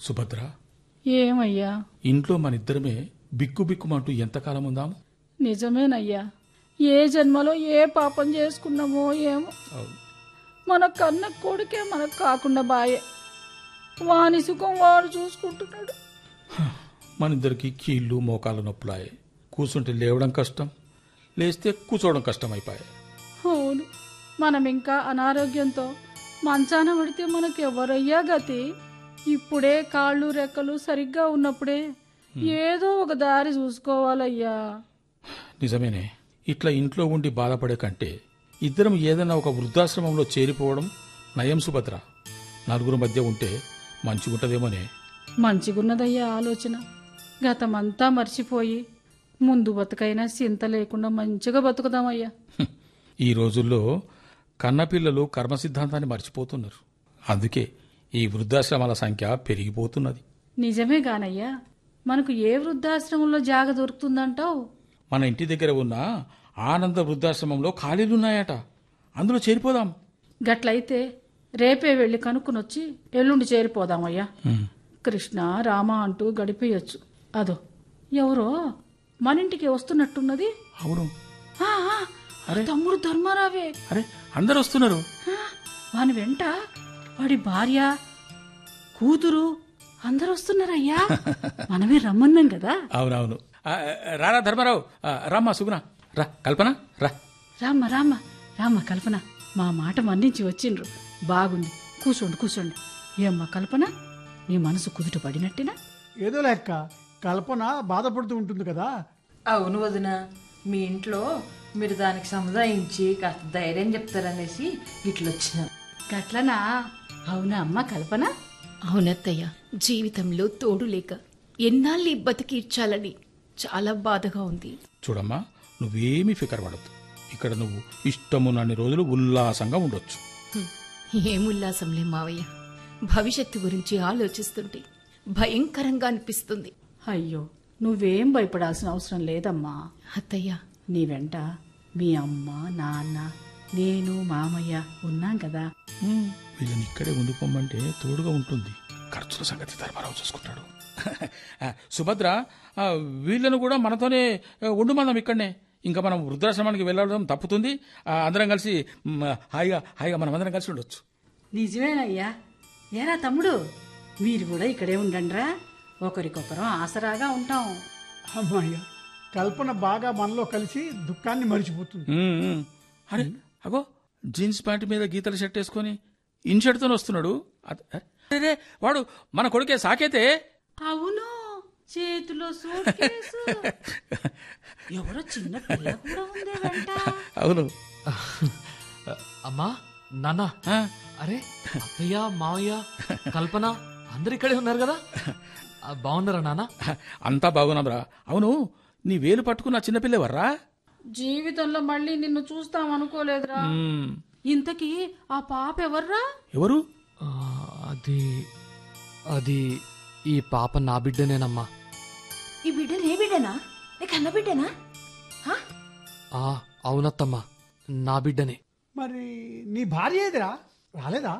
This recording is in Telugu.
సుభద్ర ఏమయ్యా ఇంట్లో మన ఇద్దరమే బిక్కు బిక్కుమంటూ ఎంతకాలం ఉందాము నిజమేనయ్యా ఏ జన్మలో ఏ పాపం చేసుకున్నామో ఏమో అవును. మన కన్న కొడుకే మనకు కాకుండా బాయే వాని సుఖం వాడు చూసుకుంటున్నాడు మన ఇద్దరికి కీళ్ళు మోకాల నొప్పులాయే కూర్చుంటే లేవడం కష్టం లేస్తే కూర్చోవడం కష్టం అయిపోయాయి అవును మనం ఇంకా అనారోగ్యంతో మంచాన పడితే మనకు ఎవరయ్యా గతి ఇప్పుడే కాళ్ళు రెక్కలు సరిగ్గా ఉన్నప్పుడే ఏదో ఒక దారి చూసుకోవాలయ్యా నిజమేనే ఇట్లా ఇంట్లో ఉండి బాధపడే కంటే ఇద్దరం ఏదైనా ఒక వృద్ధాశ్రమంలో చేరిపోవడం నయం సుభద్ర నలుగురు మధ్య ఉంటే మంచిగుంటదేమోనే మంచిగున్నదయ్యా ఆలోచన గతమంతా మర్చిపోయి ముందు బతుకైనా చింత లేకుండా మంచిగా బతుకుదామయ్యా హ్మ్. ఈ రోజుల్లో కన్నపిల్లలు కర్మ సిద్ధాంతాన్ని మర్చిపోతున్నారు అందుకే ఈ వృద్ధాశ్రమాల సంఖ్య పెరిగిపోతున్నది నిజమే గానయ్యా మనకు ఏ వృద్ధాశ్రమంలో జాగ దొరుకుతుందంటావు మన ఇంటి దగ్గర ఉన్న ఆనంద వృద్ధాశ్రమంలో ఖాళీలున్నాయట అందులో చేరిపోదాం గట్లయితే రేపే వెళ్ళి కనుక్కునొచ్చి ఎల్లుండి చేరిపోదామయ్యా హ్మ్. కృష్ణ రామ అంటూ గడిపేయొచ్చు అదో ఎవరో మన ఇంటికి వస్తున్నట్టున్నది అవును ఆ, ఆ, తమ్ముడు ధర్మారావే అరే అందరు వస్తున్నారు ఆ, వాని వెంట వాడి భార్య కూతురు అందరు వస్తున్నారయ్యా మనమే రమ్మన్నాం కదా అవునవును ఆ, రారా ధర్మారావు ఆ, రామ్మా సుగుణ రా కల్పన రా రామ్మ రామ్మ రామ్మ కల్పన మా మాట మన్నించి వచ్చిండ్రు బాగుంది కూర్చోండి కూర్చోండి ఏమ్మా కల్పన నీ మనసు కుదుట పడినట్టేనా ఏదో లెక్క కల్పన బాధపడుతూ ఉంటుంది కదా అవును వదిన మీ ఇంట్లో మీరు దానికి సముదాయించి కాస్త ధైర్యం చెప్తారనేసి ఇట్లొచ్చిన గట్లనా అవునా అమ్మ కల్పన అవునత్తయ్య జీవితంలో తోడు లేక ఎన్నాళ్ళు ఈ బతికిర్చాలని చాలా బాధగా ఉంది చూడమ్మా నువ్వేమీ ఫికర్ పడద్దు ఇక్కడ నువ్వు ఇష్టమున్నన్ని రోజులు ఉల్లాసంగా ఉండొచ్చు హ్మ్. ఏం ఉల్లాసంలే మావయ్య భవిష్యత్తు గురించి ఆలోచిస్తుంటే భయంకరంగా అనిపిస్తుంది అయ్యో నువ్వేం భయపడాల్సిన అవసరం లేదమ్మా అత్తయ్య నీ వెంట మీ అమ్మ నాన్న నేను మామయ్య ఉన్నాం కదా ఉమ్, వీళ్ళని ఇక్కడే ఉండిపోమంటే తోడుగా ఉంటుంది ఖర్చుల సంగతి ధర్మారావు చూసుకుంటాడు ఆ, సుభద్ర ఆ, వీళ్ళను కూడా మనతోనే ఆ, ఉండుమందాం ఇక్కడనే ఇంకా మనం వృద్ధాశ్రమానికి వెళ్ళడం తప్పుతుంది ఆ, అందరం కలిసి మ్, హాయిగా హాయిగా మనం అందరం కలిసి ఉండొచ్చు నిజమేనయ్యా ఏరా తమ్ముడు మీరు కూడా ఇక్కడే ఉండండిరా ఒకరికొకరం ఆసరాగా ఉంటాం అమ్మాయ్య కల్పన బాగా మనలో కలిసి దుఃఖాన్ని మరిచిపోతుంది ఉమ్, ఉమ్. అరే అగో జీన్స్ ప్యాంట్ మీద గీతల షర్ట్ వేసుకొని ఇన్షర్ట్తో వస్తున్నాడు అద- అరే వాడు మన కొడుకే సాకేతే అవును చేతిలో సూట్ కేసు ఎవరో చిన్న పిల్ల కూడా ఉందే వెంట అవును అమ్మా నాన్న ఆ, అరే అత్తయ్య మావయ్య కల్పన అందరు ఇక్కడే ఉన్నారు కదా ఆ, బాగున్నారా నాన్న అంతా బాగున్నాంరా అవును నీ వేలు పట్టుకున్న చిన్నపిల్లెవర్రా జీవితంలో మళ్ళీ నిన్ను చూస్తాం అనుకోలేదురా మ్మ్. ఇంతకీ ఆ పాప ఎవర్రా ఎవరు ఆ, అది అది ఈ పాప నా బిడ్డనేనమ్మా ఈ బిడ్డ నీ బిడ్డనా నీ కన్న బిడ్డనా ఆ అవునత్తమ్మా నా బిడ్డనే మరి నీ భార్య ఏదిరా రాలేదా